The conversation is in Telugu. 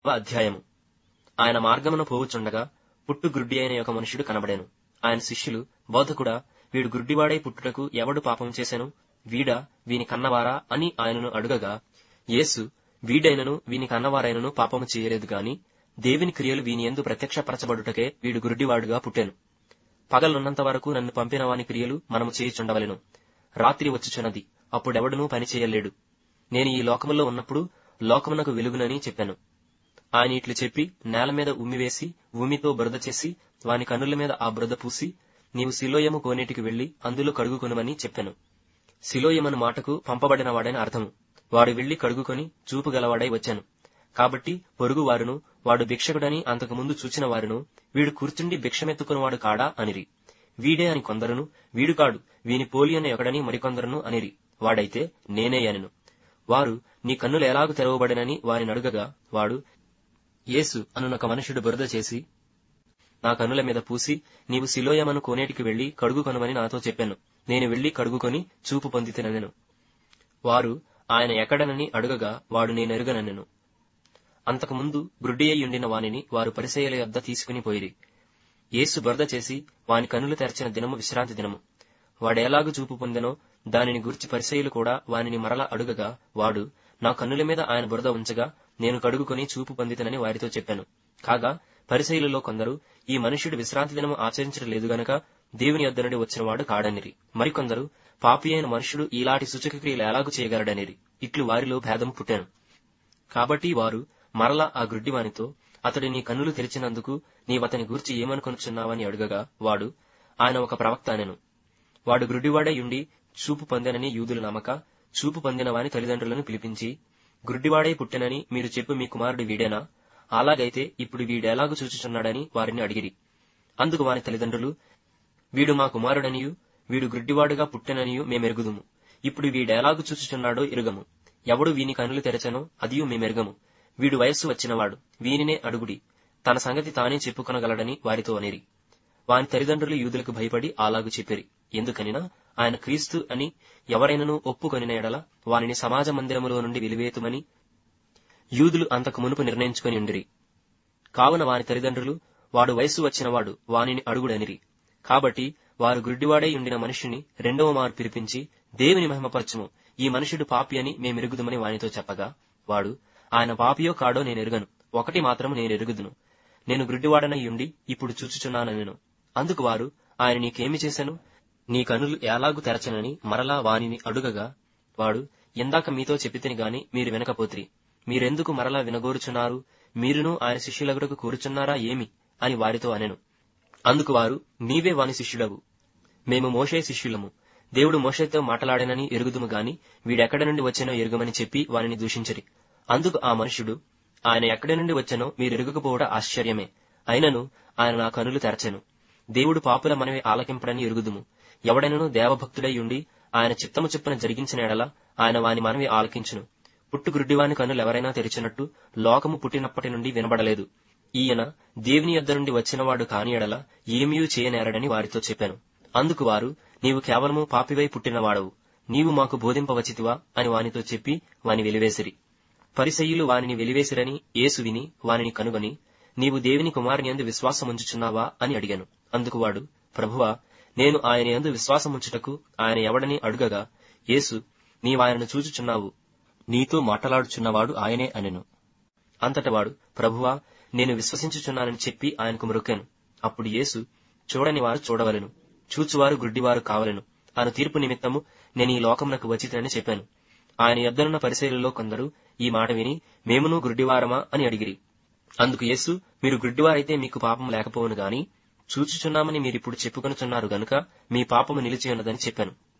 అధ్యాయము ఆయన మార్గమున పోవుచుండగా పుట్టు గ్రుడ్డి అయిన ఒక మనుషుడు కనబడెను ఆయన శిష్యులు బోధకుడా వీడు గ్రుడ్డివాడై పుట్టుటకు ఎవడు పాపం చేశాను వీడా వీని కన్నవారా అని ఆయనను అడుగగా యేసు వీడైనను వీని కన్నవారైనను పాపము చేయలేదు గాని దేవుని క్రియలు వీని ఎందు ప్రత్యక్షపరచబడుటకే వీడు గురుడివాడుగా పుట్టాను పగలున్నంత వరకు నన్ను పంపిన వాని క్రియలు మనము చేయుచుండవలెను రాత్రి వచ్చుచున్నది అప్పుడెవడునూ పని చేయలేడు నేను ఈ లోకములో ఉన్నప్పుడు లోకమునకు వెలుగునని చెప్పాను ఆయన ఇట్లు చెప్పి నేల మీద ఉమ్మివేసి ఉమ్మితో బురద చేసి వాని కన్నుల మీద ఆ బురద పూసి నీవు సిలోయము కోనేటికి వెళ్లి అందులో కడుగుకొనుమని చెప్పాను సిలోయమను మాటకు పంపబడిన వాడని అర్థము వాడు వెళ్లి కడుగుకొని చూపు గలవాడై వచ్చాను కాబట్టి పొరుగు వారును వాడు భిక్షకుడని అంతకుముందు చూచిన వారును వీడు కూర్చుండి భిక్షమెత్తుకునివాడు కాడా అనిరి వీడే అని కొందరును వీడు కాడు వీని పోలి అని ఒకడని మరికొందరును అనిరి వాడైతే నేనే అనెను వారు నీ కన్నులు ఎలాగు తెరవబడినని వారిని అడుగగా వాడు యేసు అనునొక మనుషుడు బురద చేసి నా కన్నుల మీద పూసి నీవు సిలోయమను కోనేటికి వెళ్లి కడుగుకొనమని నాతో చెప్పాను నేను వెళ్లి కడుగుకొని చూపు పొందితినెను వారు ఆయన ఎక్కడనని అడుగగా వాడు నేనెరుగనెను అంతకుముందు గ్రుడ్డి అయ్యుండిన వానిని వారు పరిసయ్యుల యొద్ద తీసుకుని పోయిరి యేసు బురద చేసి వాని కన్నులు తెరచిన దినము విశ్రాంతి దినము వాడేలాగు చూపు పొందెనో దానిని గురించి పరిసయ్యులు కూడా వానిని మరల అడుగగా వాడు నా కన్నుల మీద ఆయన బురద ఉంచగా నేను కడుగుకొని చూపు పొందితనని వారితో చెప్పాను కాగా పరిసయ్యులలో కొందరు ఈ మనుష్యుడు విశ్రాంతి దినము ఆచరించడం లేదు గనక దేవుని యొద్ద నుండి వచ్చినవాడు కాడనిరి మరికొందరు పాపి అయిన మనుషుడు ఈలాంటి సూచక క్రియలు ఎలాగు చేయగలడనిరి ఇట్లు వారిలో భేదం పుట్టాను కాబట్టి వారు మరలా ఆ గుడ్డివానితో అతడు నీ కన్నులు తెరిచినందుకు నీవతని గూర్చి ఏమనుకొనుచున్నావని అడుగగా వాడు ఆయన ఒక ప్రవక్త అనెను వాడు గ్రుడ్డివాడై ఉండి చూపు పొందెనని యూదులు నమ్మక చూపు పొందిన వాని తల్లిదండ్రులను పిలిపించి గ్రుడ్డివాడై పుట్టెనని మీరు చెప్పు మీ కుమారుడు వీడేనా అలాగైతే ఇప్పుడు వీడెలాగు చూచుచున్నాడని వారిని అడిగిరి అందుకు వాని తల్లిదండ్రులు వీడు మా కుమారుడనియు వీడు గ్రుడ్డివాడుగా పుట్టెననియు మేమెరుగుదుము ఇప్పుడు వీడెలాగు చూచుచున్నాడో ఎరుగము ఎవడు వీని కనులు తెరచనో అదియు మేమెరుగము వీడు వయస్సు వచ్చినవాడు వీనినే అడుగుడి తన సంగతి తానే చెప్పుకొనగలడని వారితో అనిరి వాని తల్లిదండ్రులు యూదులకు భయపడి అలాగు చెప్పిరి ఎందుకనినా ఆయన క్రీస్తు అని ఎవరైనను ఒప్పుకొనిన ఎడల వానిని సమాజ మందిరములో నుండి వెలివేతుమని యూదులు అంతకు మునుపు నిర్ణయించుకొని ఉండిరి కావున వాని తల్లిదండ్రులు వాడు వయస్సు వచ్చినవాడు వానిని అడుగుడనిరి కాబట్టి వారు గుడ్డివాడై ఉండిన మనుషుని రెండవ మారు పిలిపించి దేవుని మహిమపరచుము ఈ మనుషుడు పాపి అని మేమెరుగుదుమని వానితో చెప్పగా వాడు ఆయన పాపియో కాడో నేను ఎరుగను ఒకటి మాత్రం నేను ఎరుగుదును నేను గుడ్డివాడనై ఉండి ఇప్పుడు చూచుచున్నానెను అందుకు వారు ఆయన నీకేమి చేశాను నీ కనులు ఎలాగు తెరచనని మరలా వానిని అడుగగా వాడు ఇందాక మీతో చెప్పితిని గాని మీరు వినకపోతిరి మీరెందుకు మరలా వినగోరుచున్నారు మీరును ఆయన శిష్యులగుడకు కూర్చున్నారా ఏమి అని వారితో అనెను అందుకు వారు నీవే వాని శిష్యుడవు మేము మోషే శిష్యులము దేవుడు మోషేతో మాట్లాడనని ఎరుగుదుము గాని వీడెక్కడ నుండి వచ్చానో ఎరుగమని చెప్పి వానిని దూషించరి అందుకు ఆ మనుషుడు ఆయన ఎక్కడి నుండి వచ్చానో మీరు ఎరుగకపోవడం ఆశ్చర్యమే అయినను ఆయన నా కనులు తెరచెను దేవుడు పాపుల మనవి ఆలకింపడని ఎరుగుదుము ఎవడైనను దేవభక్తుడై ఉండి ఆయన చిత్తము చెప్పున జరిగించిన ఎడల ఆయన వాని మనవి ఆలకించును పుట్టు గుడ్డివాని కన్నులు ఎవరైనా తెరిచినట్టు లోకము పుట్టినప్పటి నుండి వినబడలేదు ఈయన దేవుని యొద్ద నుండి వచ్చినవాడు కాని ఎడల ఏమీయూ చేయనేరడని వారితో చెప్పాను అందుకు వారు నీవు కేవలము పాపివై పుట్టినవాడవు నీవు మాకు బోధింపవచితివా అని వానితో చెప్పి వాని వెలివేసిరి పరిసయ్యులు వానిని వెలివేసిరని యేసు విని వానిని కనుగొని నీవు దేవుని కుమారుని యందు విశ్వాసముంచుచున్నావా అని అడిగాను అందుకు వాడు ప్రభువా నేను ఆయన యందు విశ్వాసముంచుటకు ఆయన ఎవడని అడుగగా యేసు నీవాయనను చూచుచున్నావు నీతో మాట్లాడుచున్నవాడు ఆయనే అనెను అంతట వాడు ప్రభువా నేను విశ్వసించుచున్నానని చెప్పి ఆయనకు మ్రొక్కాను అప్పుడు యేసు చూడని వారు చూడవలెను చూచువారు గుడ్డివారు కావలెను అను తీర్పు నిమిత్తము నేను ఈ లోకమునకు వచ్చితనని చెప్పాను ఆయన యొద్దనున్న పరిశీలలో కొందరు ఈ మాట విని మేమును గుడ్డివారమా అని అడిగిరి అందుకు యేసు మీరు గుడ్డివారైతే మీకు పాపం లేకపోవును గాని చూచుచున్నామని మీరిప్పుడు చెప్పుకొనుచున్నారు గనుక మీ పాపము నిలిచి ఉన్నదని చెప్పాను